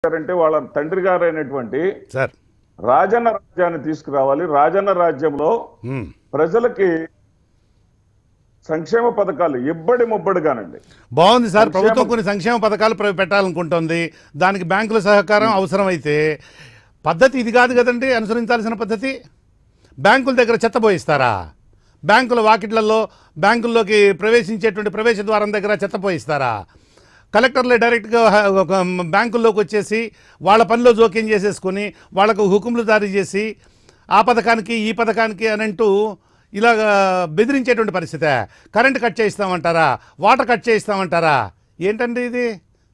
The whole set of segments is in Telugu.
గారంటే వాళ్ళ తండ్రి గారు అయినటువంటి సార్ రాజన్న రాజ్యాన్ని తీసుకురావాలి రాజన్న రాజ్యంలో ఉమ్. ప్రజలకి సంక్షేమ పథకాలు ఇబ్బడి ముబ్బడిగానండి బాగుంది సార్ సంక్షేమ- ప్రభుత్వం కొన్ని సంక్షేమ పథకాలు ప్ర- పెట్టాలనుకుంటోంది దానికి బ్యాంకుల సహకారం అవసరమైతే పద్ధతి ఇది కాదు కదండి అనుసరించాల్సిన పద్ధతి బ్యాంకుల దగ్గర చెత్త పోయిస్తారా బ్యాంకుల వాకిట్లలో బ్యాంకుల్లోకి ప్రవేశించేటువంటి ప్రవేశ ద్వారం దగ్గర చెత్త పోయిస్తారా కలెక్టర్లే డైరెక్ట్గా హ- ఒక బ్యాంకుల్లోకి వచ్చేసి వాళ్ళ పనిలో జోక్యం చేసేసుకొని వాళ్ళకు హుకుములు జారీ చేసి ఆ పథకానికి ఈ పథకానికి అని అంటూ ఇలాగ బెదిరించేటువంటి పరిస్థితే కరెంట్ కట్ చేయిస్తామంటారా వాటర్ కట్ చేయిస్తామంటారా ఏంటండి ఇది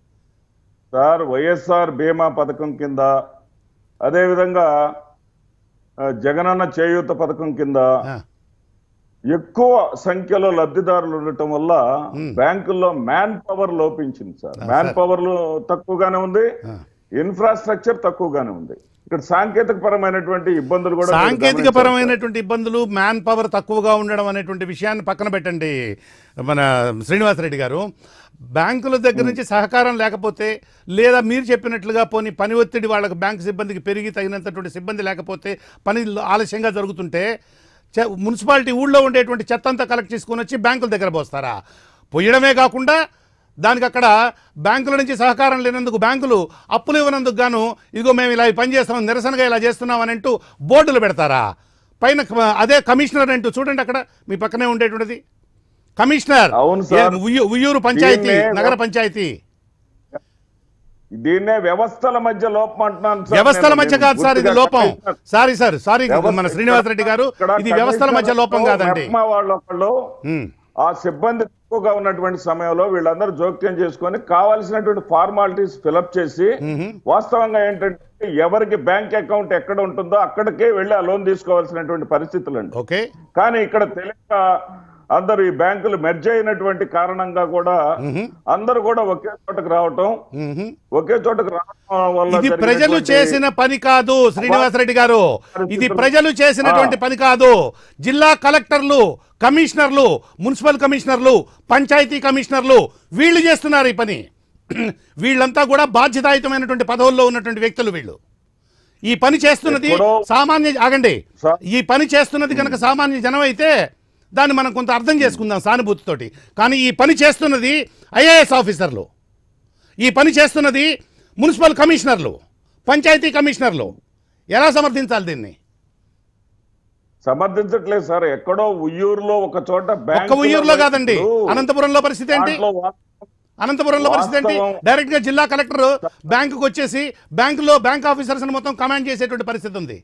సార్ వైఎస్ఆర్ బీమా పథకం కింద అదేవిధంగా ఆ, జగనన్న చేయూత పథకం కింద ఆ, ఎక్కువ సంఖ్యలో లబ్ధిదారులు ఉండటం వల్ల బ్యాంకుల్లో మ్యాన్ పవర్ లోపించింది సార్ మ్యాన్ పవర్ తక్కువగానే ఉంది ఆ. ఇన్ఫ్రాస్ట్రక్చర్ తక్కువగానే ఉంది ఇక్కడ సాంకేతిక పరమైనటువంటి ఇబ్బందులు కూడా మీరు సాంకేతిక గమనించాలి సార్. పరమైనటువంటి ఇబ్బందులు మ్యాన్ పవర్ తక్కువగా ఉండడం అనేటువంటి విషయాన్ని పక్కన పెట్టండి మన శ్రీనివాసరెడ్డి గారు బ్యాంకుల దగ్గర నుంచి సహకారం లేకపోతే లేదా మీరు చెప్పినట్లుగా పోనీ పని ఒత్తిడి వాళ్ళకి బ్యాంకు సిబ్బందికి పెరిగి తగినంతటువంటి సిబ్బంది లేకపోతే పని ఆలస్యంగా జరుగుతుంటే చె- మున్సిపాలిటీ ఊళ్ళో ఉండేటువంటి చెత్త అంతా కలెక్ట్ చేసుకొని వచ్చి బ్యాంకుల దగ్గర పోస్తారా పొయ్యడమే కాకుండా దానికి అక్కడ బ్యాంకుల నుంచి సహకారం లేనందుకు బ్యాంకులు అప్పులు ఇవ్వనందుకు గాను ఇదిగో మేము ఇలా ఈ పని చేస్తాం నిరసనగా ఇలా చేస్తున్నాం అని అంటూ బోర్డులు పెడతారా పైన క- అదే కమిషనర్ అంటూ చూడండి అక్కడ మీ పక్కనే ఉండేటువంటిది కమిషనర్ అవును సార్. ఏ- ఉయ్యూ- ఉయ్యూరు పంచాయతీ దీన్నే- నగర పంచాయతీ దీన్నే వ్యవస్థల మధ్య లోపం అంటున్నాను సార్ వ్యవస్థల నేను. మధ్య కాదు సార్ ఇది పూర్తిగా లోపం కమిషనర్ సారీ సార్ సారీ వ్యవస్థ- మన శ్రీనివాసరెడ్డి గారు ఇక్కడ ఇది వ్యవస్థల మధ్య కమిషనర్ లోపం కాదండి మెప్మా వాళ్ళు ఒకళ్ళు ఉమ్, ఆ సిబ్బంది తక్కువగా ఉన్నటువంటి సమయంలో వీళ్ళందరూ జోక్యం చేసుకొని కావాల్సినటువంటి ఫార్మాలిటీస్ ఫిలప్ చేసి మ్మ్. వాస్తవంగా ఏంటంటే ఎవరికి బ్యాంక్ అకౌంట్ ఎక్కడ ఉంటుందో అక్కడికే వెళ్ళి ఆ లోన్ తీసుకోవాల్సినటువంటి పరిస్థితులు అండి ఓకే కానీ ఇక్కడ తెలియక అందరూ ఈ బ్యాంకులు మెర్జ్ అయినటువంటి కారణంగా కూడా అందరూ కూడా ఒకే చోటకు రావటం మ్మ్. ఒకే చోటకు రావడం వల్ల ఇది ప్రజలు జరిగినటువంటి- చేసిన పని కాదు శ్రీనివాసరెడ్డి గారు ఇది ప్రజలు చేసినటువంటి పని కాదు జిల్లా కలెక్టర్లు కమిషనర్లు మున్సిపల్ కమిషనర్లు పంచాయతీ కమిషనర్లు వీళ్ళు చేస్తున్నారు ఈ పని వీళ్ళంతా కూడా బాధ్యతాయుతమైనటువంటి పదవుల్లో ఉన్నటువంటి వ్యక్తులు వీళ్ళు ఈ పని చేస్తున్నది ఎక్కడో- సామాన్య ఆగండి సా- ఈ పని చేస్తున్నది కనుక సామాన్య జనం అయితే దాన్ని మనం కొంత అర్థం చేసుకుందాం సానుభూతితోటి కానీ ఈ పని చేస్తున్నది ఐఏఎస్ ఆఫీసర్లు ఈ పని చేస్తున్నది మున్సిపల్ కమిషనర్లు పంచాయతీ కమిషనర్లు ఎలా సమర్థించాలి దీన్ని సమర్థించట్లేదు సార్ ఎక్కడో ఉయ్యూరులో ఒక చోట ఒక్క బ్యాంకులో ఉయ్యూరులో కాదండి ఇప్పుడు అనంతపురంలో పరిస్థితి ఏంటి దాంట్లో వా- అనంతపురంలో పరిస్థితి ఏంటి వాస్తవం- డైరెక్ట్ గా జిల్లా కలెక్టర్ బ్యాంకుకు వచ్చేసి బ్యాంకులో బ్యాంక్ ఆఫీసర్స్ మొత్తం కమాండ్ చేసేటువంటి పరిస్థితి ఉంది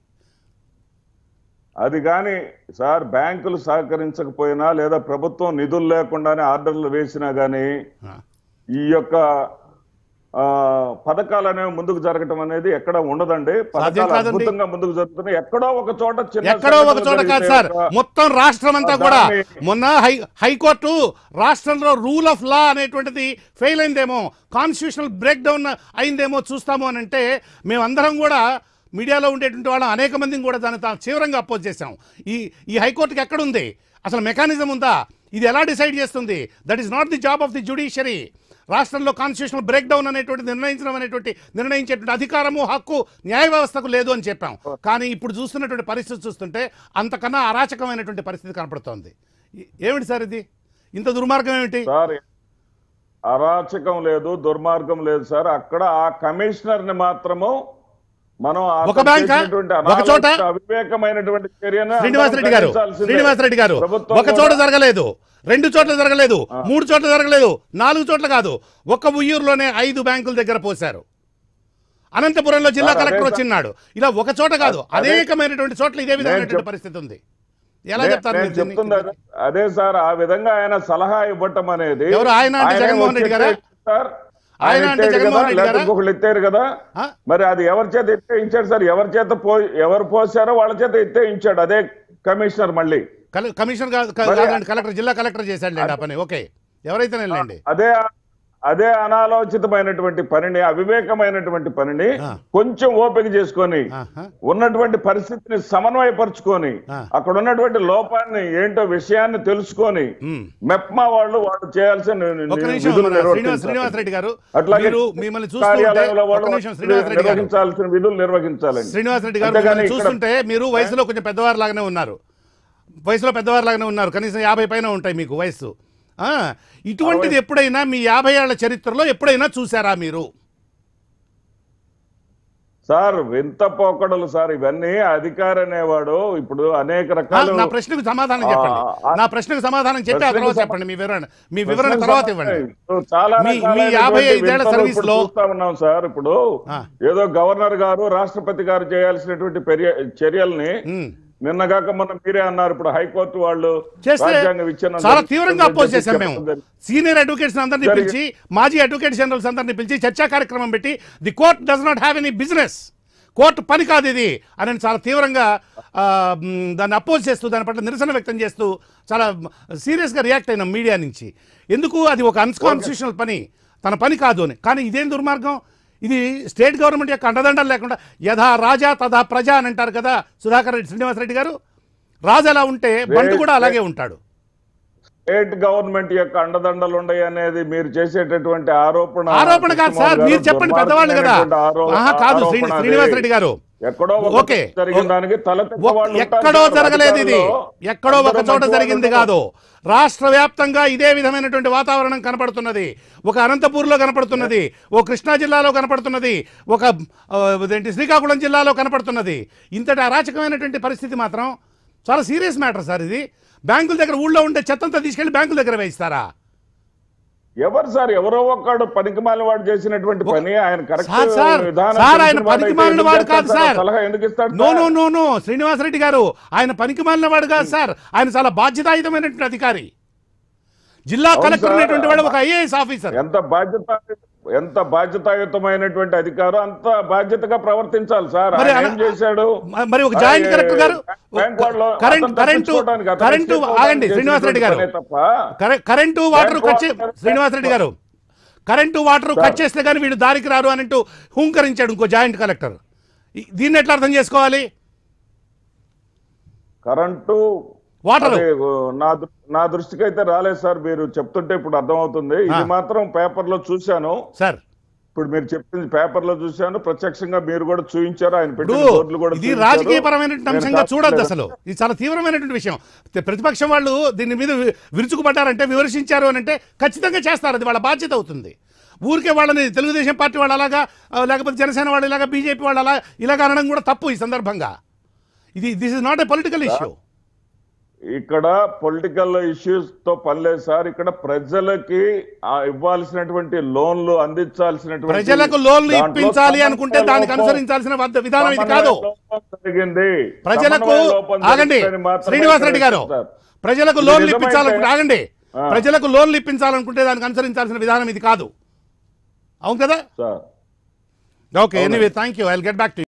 అది కానీ సార్ బ్యాంకులు సహకరించకపోయినా లేదా ప్రభుత్వం నిధులు లేకుండానే ఆర్డర్లు వేసినా గానీ ఈ యొక్క ఆ, పథకాలు అనేవి ముందుకు జరగటం అనేది ఎక్కడ ఉండదండి పథకాలు కాదండి. అద్భుతంగా ముందుకు జరుగుతున్నాయి ఎక్కడో ఒక చోట చిన్న ఎక్కడో ఒక సంఘటనలు చోట కాదు జరిగితే సార్ ఒక- మొత్తం రాష్ట్రం అంతా కూడా దాన్ని- మొన్న హై హైకోర్టు రాష్ట్రంలో రూల్ ఆఫ్ లా అనేటువంటిది ఫెయిల్ అయిందేమో కాన్స్టిట్యూషనల్ బ్రేక్ డౌన్ అయిందేమో చూస్తాము అని అంటే మేమందరం కూడా మీడియాలో ఉండేటువంటి వాళ్ళం అనేక మందిని కూడా దాన్ని తా- తీవ్రంగా అపోజ్ చేశాం ఈ ఈ హైకోర్టుకి ఎక్కడుంది అసలు మెకానిజం ఉందా ఇది ఎలా డిసైడ్ చేస్తుంది that is not the job of the judiciary రాష్ట్రంలో కాన్స్టిట్యూషనల్ బ్రేక్ డౌన్ అనేటువంటి నిర్ణయించడం అనేటువంటి నిర్ణయించేటువంటి అధికారము హక్కు న్యాయ వ్యవస్థకు లేదు అని చెప్పాం కానీ ఇప్పుడు చూస్తున్నటువంటి పరిస్థితి చూస్తుంటే అంతకన్నా అరాచకమైనటువంటి పరిస్థితి కనపడుతోంది ఏ- ఏమిటి సార్ ఇది ఇంత దుర్మార్గం ఏమిటి సార్ అరాచకం లేదు దుర్మార్గం లేదు సార్ అక్కడ ఆ కమిషనర్ ని మాత్రము మనం అతను ఒక బ్యాంకా? చేసినటువంటి ఒక చోట? అనాలోచిత, అవివేకమైనటువంటి చర్యను శ్రీనివాసరెడ్డి గారు అందరం ఖండించాల్సిందే. శ్రీనివాసరెడ్డి గారు ప్రభుత్వం ఒక చోట కూడా- జరగలేదు రెండు చోట్ల జరగలేదు మూడు చోట్ల జరగలేదు నాలుగు చోట్ల కాదు ఒక్క ఉయ్యూరులోనే ఐదు బ్యాంకుల దగ్గర పోశారు అనంతపురంలో జిల్లా సార్, అదే కలెక్టర్ సార్. వచ్చినాడు ఇలా ఒక చోట కాదు అదే- అనేకమైనటువంటి చోట్ల ఇదే విధమైనటువంటి చెప్- పరిస్థితి ఉంది ఎలా నే- చెప్తారు నేను మీరు దీన్ని? చెప్తుంది అదే- అదే సార్ ఆ విధంగా ఆయన సలహా ఇవ్వటం అనేది ఎవరు? ఆయన అంటే ఆయనే జగన్మోహన్ రెడ్డి గారా? వచ్చి సార్ ఆయన ఆయన అంటే ఎత్తాడు జగన్మోహన్ కదా, రెడ్డి లేకపోతే గారా? ఇంకొకళ్ళు ఎత్తారు కదా ఆ? మరి అది ఎవరి చేత ఎత్తేయించాడు సార్ ఎవరి చేత పో ఎవరు పోసారో వాళ్ళ చేత ఎత్తేయించాడు అదే కమిషనర్ మళ్ళీ కల- కమిషనర్ కాదు క- మరి- కాదండి కలెక్టర్ జిల్లా కలెక్టర్ చేశాడు లేండి ఆ పని ఓకే ఎవరైతే లేండి అదే అదే అనాలోచితమైనటువంటి పనిని అవివేకమైనటువంటి పనిని ఆ. కొంచెం ఓపిక చేసుకొని ఆహా. ఉన్నటువంటి పరిస్థితిని సమన్వయపరుచుకొని ఆ. అక్కడ ఉన్నటువంటి లోపాన్ని ఏంటో విషయాన్ని తెలుసుకొని ఉమ్. మెప్మా వాళ్ళు వాళ్ళు చేయాల్సిన ఒక నిమిషం విధులు మన శ్రీనివాస్ నిర్వర్తించాలి. శ్రీనివాస్ రెడ్డి గారు అట్లాగే మీరు మిమ్మల్ని చూస్తుంటే కార్యాలయంలో ఒక వాళ్ళు నిమిషం శ్రీనివాస్ రెడ్డి గారు నిర్వహించాల్సిన విధులు నిర్వహించాలండి శ్రీనివాస్ రెడ్డి గారు అంతేగాని మిమ్మల్ని ఇక్కడ- చూస్తుంటే మీరు వయసులో కొంచెం పెద్దవారు లాగానే ఉన్నారు వయసులో పెద్దవారు లాగానే ఉన్నారు కనీసం యాభై పైన ఉంటాయి మీకు వయసు ఆ, ఇటువంటిది ఎప్పుడైనా మీ యాభై ఏళ్ల చరిత్రలో ఎప్పుడైనా చూసారా మీరు సార్ వింత పోకడలు సార్ ఇవన్నీ అధికారి అనేవాడు ఇప్పుడు అనేక ఆ, రకాలు నా ప్రశ్నకు సమాధానం చెప్పండి ఆ, ఆ, నా ప్రశ్నకు సమాధానం చెప్పి ఆ ప్రశ్నకు తర్వాత సమా- చెప్పండి మీ వివరణ మీ వివరణ తర్వాత ఇవ్వండి ఇప్పుడు చాలా మీ- మీ రకాలైనటువంటి యాభై ఐదేళ్ల వింతలు సర్వీస్ ఇప్పుడు లో- చూస్తా ఉన్నాం సార్ ఇప్పుడు ఆ. ఏదో గవర్నర్ గారు రాష్ట్రపతి గారు చేయాల్సినటువంటి పెరియ- చర్యల్ని ఉమ్. నిన్నగాక మొన్న మీరే అన్నారు ఇప్పుడు హైకోర్టు వాళ్ళు చేస్తే రాజ్యాంగ విచ్ఛిన్నం చాలా జరుగుతుంది తీవ్రంగా అని అపోజ్ చెప్పి చేశాం మేము చెప్పడం జరిగింది. సీనియర్ అడ్వకేట్స్ అందరినీ జరిగి- పిలిచి మాజీ అడ్వకేట్ జనరల్స్ అందరినీ పిలిచి చర్చా కార్యక్రమం పెట్టి the court does not have any business court పని కాదు ఇది అని చాలా తీవ్రంగా ఆ, మ్, దాన్ని అపోజ్ చేస్తూ దాని పట్ల నిరసన వ్యక్తం చేస్తూ చాలా సీరియస్గా రియాక్ట్ అయినాం మీడియా నుంచి ఎందుకు అది ఒక అన్కాన్స్టిట్యూషనల్ పని తన పని కాదు అని కానీ ఇదేం దుర్మార్గం ఇది స్టేట్ గవర్నమెంట్ యొక్క అండదండలు లేకుండా యథా రాజా తథా ప్రజ అని అంటారు కదా సుధాకర్ రెడ్డి శ్రీనివాసరెడ్డి గారు రాజు ఎలా ఉంటే బంటు కూడా అలాగే ఉంటాడు స్టేట్ గవర్నమెంట్ యొక్క అండదండలు ఉన్నాయి అనేది మీరు చేసేటటువంటి ఆరోపణ ఆరోపణ కాదు సార్ కృష్ణమోహన్ మీరు గారు చెప్పండి పెద్దవాళ్ళు కదా దుర్మార్గమైనటువంటి ఆరో- ఆహా కాదు శ్రీ ఆరోపణ అది. శ్రీనివాస్ రెడ్డి గారు ఎక్కడో ఒక ఓకే. జరిగిన దానికి తల తిక్క ఒక్- వాళ్ళు ఉంటారు ఎక్కడో సార్. జరగలేదు ఇది అధికారుల్లో ఎక్కడో ఒక అందరూ చోట మంచి జరిగింది వాళ్ళు కాదు రాష్ట్ర వ్యాప్తంగా ఇదే విధమైనటువంటి వాతావరణం కనపడుతున్నది ఒక అనంతపూర్లో కనపడుతున్నది ఓ కృష్ణా జిల్లాలో కనపడుతున్నది ఒక ఆ, ఇదేంటి శ్రీకాకుళం జిల్లాలో కనపడుతున్నది ఇంతటి అరాచకమైనటువంటి పరిస్థితి మాత్రం చాలా సీరియస్ మ్యాటర్ సార్ ఇది బ్యాంకుల దగ్గర ఊళ్ళో ఉండే చెత్తంతా తీసుకెళ్లి బ్యాంకుల దగ్గర వేయిస్తారా ఎవరు సార్ ఎవరో ఒక్కడు పనికి మాలిన వాడు చేసినటువంటి పని ఆయన కరెక్ట్ సార్, సార్, విధానం సార్, ఆయన తెలిసిన వాడు పనికి అయితే మాలిన ఎందుకు వాడు కాదు చేస్తాడు సార్. సలహా ఎందుకు ఇస్తాడు no sir? No no no Srinivasa Reddy గారు ఆయన పనికి మాలినవాడు కాదు సార్ ఆయన చాలా బాధ్యతాయుతమైనటువంటి అధికారి జిల్లా అవును కలెక్టర్ సార్. అనేటువంటి వాడు ఒక ఐఏఎస్ ఆఫీసర్ ఎంత బాధ్యత ఎంత బాధ్యతాయుతమైనటువంటి అధికారం అంత బాధ్యతగా ప్రవర్తించాలి సార్ మరి ఆయన అలా- ఏం చేశాడు మ- మరి ఒక జాయింట్ ఆయన కలెక్టర్ గారు బ్యాంక్ వాళ్ళు కరెంట్ అతను కరెంటు తప్పించుకోవడానికి, అతను కరెంటు escape ఆగండి అవ్వడానికి శ్రీనివాసరెడ్డి గారు చేసినటువంటి పనే తప్ప కరె- కరెంటు వాటర్ బ్యాంకు కట్ చే వాటర్ శ్రీనివాసరెడ్డి గారు కరెంటు వాటర్ కట్ చేస్తే కానీ వీళ్ళు దారికి రారు అని అంటూ హూంకరించాడు ఇంకో జాయింట్ కలెక్టర్ ఈ- దీన్ని ఎట్లా అర్థం చేసుకోవాలి కరెంటు వాటర్ అదే, ఓ, నా దృ- నా దృష్టికి అయితే రాలేదు సార్ మీరు చెప్తుంటే ఇప్పుడు అర్థమవుతుంది ఇది మాత్రం పేపర్ లో చూశాను సార్ ఇప్పుడు మీరు చెప్పింది పేపర్ లో చూశాను ప్రత్యక్షంగా మీరు కూడా చూపించారు ఆయన పెట్టిన ఇప్పుడు బోర్డులు కూడా ఇది చూపించారు. రాజకీయపరమైనటువంటి నేను అంశంగా చూడొద్దు కాదనలేదు. అసలు ఇది చాలా తీవ్రమైనటువంటి విషయం తే- ప్రతిపక్షం వాళ్ళు దీని మీద వి- విరుచుకుపడ్డారంటే విమర్శించారు అని అంటే ఖచ్చితంగా చేస్తారు అది వాళ్ళ బాధ్యత అవుతుంది ఊరికే వాళ్ళని తెలుగుదేశం పార్టీ వాళ్ళు అలాగా ఆ, లేకపోతే జనసేన వాళ్ళు ఇలాగా బీజేపీ వాళ్ళు అలా ఇలాగ అనడం కూడా తప్పు ఈ సందర్భంగా ఇది this is not a political issue ఇక్కడ పొలిటికల్ ఇష్యూస్ తో పని లేదు సార్ ఇక్కడ ప్రజలకి ఆ ఇవ్వాల్సినటువంటి లోన్లు అందించాల్సినటువంటి ప్రజలకు లోన్లు దాంట్లో ఇప్పించాలి అనుకుంటే సమన్వయ దానికి లోపం- అనుసరించాల్సిన వద్ద- విధానం ఇది సమన్వయ కాదు లోపం జరిగింది ప్రజలకు సమన్వయ లోపం ఆగండి జరిగిందని మాత్రమే శ్రీనివాసరెడ్డి గారు సార్. ప్రజలకు ఇది లోన్లు నిజమైతే- ఇప్పించాలనుకుంటే ఆగండి ఆ. ప్రజలకు లోన్లు ఇప్పించాలనుకుంటే దానికి అనుసరించాల్సిన విధానం ఇది కాదు అవును కదా sir okay anyway thank you I get back to